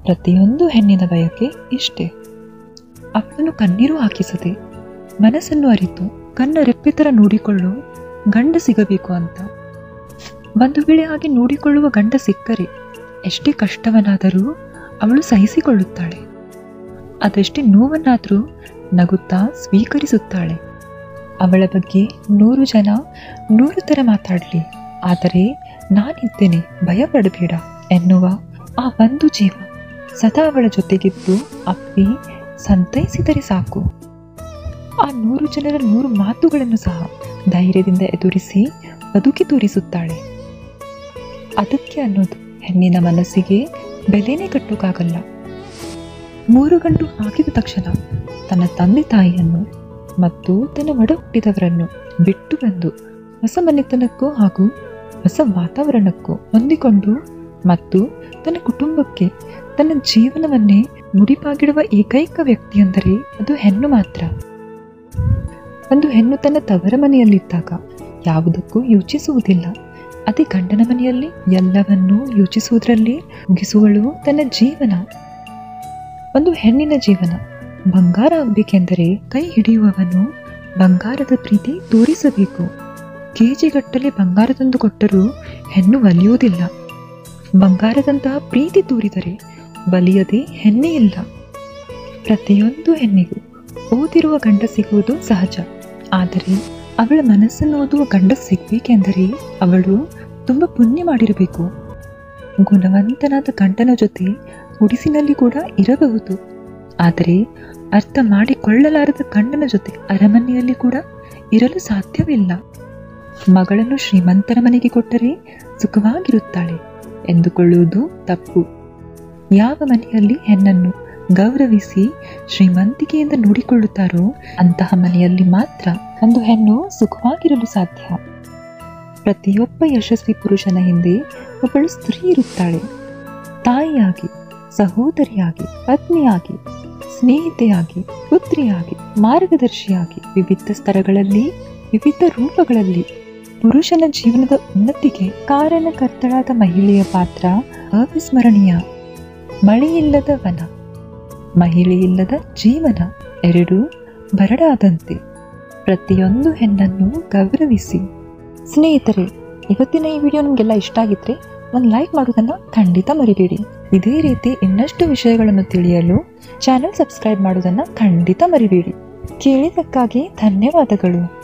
ಪ್ರತಿಯೊಂದು ಹೆಣ್ಣಿನ ಬಯಕೆ ಇಷ್ಟೇ ಅವಳನ್ನು ಕಣ್ಣೀರು ಹಾಕಿಸದೆ ಮನಸ್ಸನ್ನು ಅರಿತು ಕಣ್ಣ ರೆಪ್ಪೆತರ ನೋಡಿಕೊಳ್ಳೋ ಗಂಡ ಸಿಗಬೇಕು ಅಂತ ಒಂದು ವೇಳೆ ಹಾಗೆ ನೋಡಿಕೊಳ್ಳುವ ಗಂಡ ಸಿಕ್ಕರೆ ಎಷ್ಟೇ ಕಷ್ಟವನ್ನಾದರೂ ಅವಳು ಸಹಿಸಿಕೊಳ್ಳುತ್ತಾಳೆ ಅದೆಷ್ಟೇ ನೋವನ್ನಾದರೂ ನಗುತ್ತಾ ಸ್ವೀಕರಿಸುತ್ತಾಳೆ ಅವಳ ಬಗ್ಗೆ ನೂರು ಜನ ನೂರು ಥರ ಮಾತಾಡಲಿ ಆದರೆ ನಾನಿದ್ದೇನೆ ಭಯಪಡಬೇಡ ಎನ್ನುವ ಆ ಒಂದು ಜೀವ ಸದಾ ಅವಳ ಜೊತೆಗಿದ್ದು ಅಪ್ಪಿ ಸಂತೈಸಿದರೆ ಸಾಕು ಆ ನೂರು ಜನರ ನೂರು ಮಾತುಗಳನ್ನು ಸಹ ಧೈರ್ಯದಿಂದ ಎದುರಿಸಿ ಬದುಕಿ ತೋರಿಸುತ್ತಾಳೆ ಅದಕ್ಕೆ ಅನ್ನೋದು ಹೆಣ್ಣಿನ ಮನಸ್ಸಿಗೆ ಬೆಲೆನೇ ಕಟ್ಟೋಕ್ಕಾಗಲ್ಲ ಮೂರು ಗಂಟು ಹಾಕಿದ ತಕ್ಷಣ ತನ್ನ ತಂದೆ ತಾಯಿಯನ್ನು ಮತ್ತು ತನ್ನ ಒಡ ಹುಟ್ಟಿದವರನ್ನು ಬಿಟ್ಟು ಬಂದು ಹೊಸ ಮನೆತನಕ್ಕೂ ಹಾಗೂ ಹೊಸ ವಾತಾವರಣಕ್ಕೂ ಹೊಂದಿಕೊಂಡು ಮತ್ತು ತನ್ನ ಕುಟುಂಬಕ್ಕೆ ತನ್ನ ಜೀವನವನ್ನೇ ಮುಡಿಪಾಗಿಡುವ ಏಕೈಕ ವ್ಯಕ್ತಿ ಎಂದರೆ ಅದು ಹೆಣ್ಣು ಮಾತ್ರ ಒಂದು ಹೆಣ್ಣು ತನ್ನ ತವರ ಮನೆಯಲ್ಲಿದ್ದಾಗ ಯಾವುದಕ್ಕೂ ಯೋಚಿಸುವುದಿಲ್ಲ ಅದೇ ಗಂಡನ ಮನೆಯಲ್ಲಿ ಎಲ್ಲವನ್ನೂ ಯೋಚಿಸುವುದರಲ್ಲಿ ಮುಗಿಸುವಳು ತನ್ನ ಜೀವನ ಒಂದು ಹೆಣ್ಣಿನ ಜೀವನ ಬಂಗಾರ ಆಗಬೇಕೆಂದರೆ ಕೈ ಹಿಡಿಯುವವನು ಬಂಗಾರದ ಪ್ರೀತಿ ತೋರಿಸಬೇಕು ಕೆಜಿಗಟ್ಟಲೆ ಬಂಗಾರ ತಂದು ಕೊಟ್ಟರೂ ಹೆಣ್ಣು ಒಲಿಯುವುದಿಲ್ಲ ಬಂಗಾರದಂತಹ ಪ್ರೀತಿ ತೋರಿದರೆ ಒಲಿಯದೆ ಹೆಣ್ಣೆ ಇಲ್ಲ ಪ್ರತಿಯೊಂದು ಹೆಣ್ಣಿಗೂ ಓದಿರುವ ಗಂಡ ಸಿಗುವುದು ಸಹಜ ಆದರೆ ಅವಳ ಮನಸ್ಸನ್ನು ಓದುವ ಗಂಡ ಸಿಗ್ಬೇಕೆಂದರೆ ಅವಳು ತುಂಬ ಪುಣ್ಯ ಮಾಡಿರಬೇಕು ಗುಣವಂತನಾದ ಗಂಡನ ಜೊತೆ ಗುಡಿಸಿನಲ್ಲಿ ಕೂಡ ಇರಬಹುದು ಆದರೆ ಅರ್ಥ ಮಾಡಿಕೊಳ್ಳಲಾರದ ಗಂಡನ ಜೊತೆ ಅರಮನೆಯಲ್ಲಿ ಕೂಡ ಇರಲು ಸಾಧ್ಯವಿಲ್ಲ ಮಗಳನ್ನು ಶ್ರೀಮಂತರ ಮನೆಗೆ ಕೊಟ್ಟರೆ ಸುಖವಾಗಿರುತ್ತಾಳೆ ಎಂದುಕೊಳ್ಳುವುದು ತಪ್ಪು ಯಾವ ಮನೆಯಲ್ಲಿ ಹೆಣ್ಣನ್ನು ಗೌರವಿಸಿ ಶ್ರೀಮಂತಿಕೆಯಿಂದ ನೋಡಿಕೊಳ್ಳುತ್ತಾರೋ ಅಂತಹ ಮನೆಯಲ್ಲಿ ಮಾತ್ರ ಒಂದು ಹೆಣ್ಣು ಸುಖವಾಗಿರಲು ಸಾಧ್ಯ ಪ್ರತಿಯೊಬ್ಬ ಯಶಸ್ವಿ ಪುರುಷನ ಹಿಂದೆ ಒಬ್ಬಳು ಸ್ತ್ರೀ ಇರುತ್ತಾಳೆ ತಾಯಿಯಾಗಿ ಸಹೋದರಿಯಾಗಿ ಪತ್ನಿಯಾಗಿ ಸ್ನೇಹಿತೆಯಾಗಿ ಪುತ್ರಿಯಾಗಿ ಮಾರ್ಗದರ್ಶಿಯಾಗಿ ವಿವಿಧ ಸ್ತರಗಳಲ್ಲಿ ವಿವಿಧ ರೂಪಗಳಲ್ಲಿ ಪುರುಷನ ಜೀವನದ ಉನ್ನತಿಗೆ ಕಾರಣಕರ್ತಳಾದ ಮಹಿಳೆಯ ಪಾತ್ರ ಅವಿಸ್ಮರಣೀಯ ಮಳೆಯಿಲ್ಲದ ವನ ಮಹಿಳೆಯಿಲ್ಲದ ಜೀವನ ಎರಡೂ ಬರಡಾದಂತೆ ಪ್ರತಿಯೊಂದು ಹೆಣ್ಣನ್ನು ಗೌರವಿಸಿ ಸ್ನೇಹಿತರೆ ಇವತ್ತಿನ ಈ ವಿಡಿಯೋ ನಿಮಗೆಲ್ಲ ಇಷ್ಟ ಆಗಿದ್ರೆ ಒಂದು ಲೈಕ್ ಮಾಡೋದನ್ನು ಖಂಡಿತ ಮರಿಬೇಡಿ ಇದೇ ರೀತಿ ಇನ್ನಷ್ಟು ವಿಷಯಗಳನ್ನು ತಿಳಿಯಲು ಚಾನೆಲ್ ಸಬ್ಸ್ಕ್ರೈಬ್ ಮಾಡೋದನ್ನು ಖಂಡಿತ ಮರಿಬೇಡಿ ಕೇಳಿದ್ದಕ್ಕಾಗಿ ಧನ್ಯವಾದಗಳು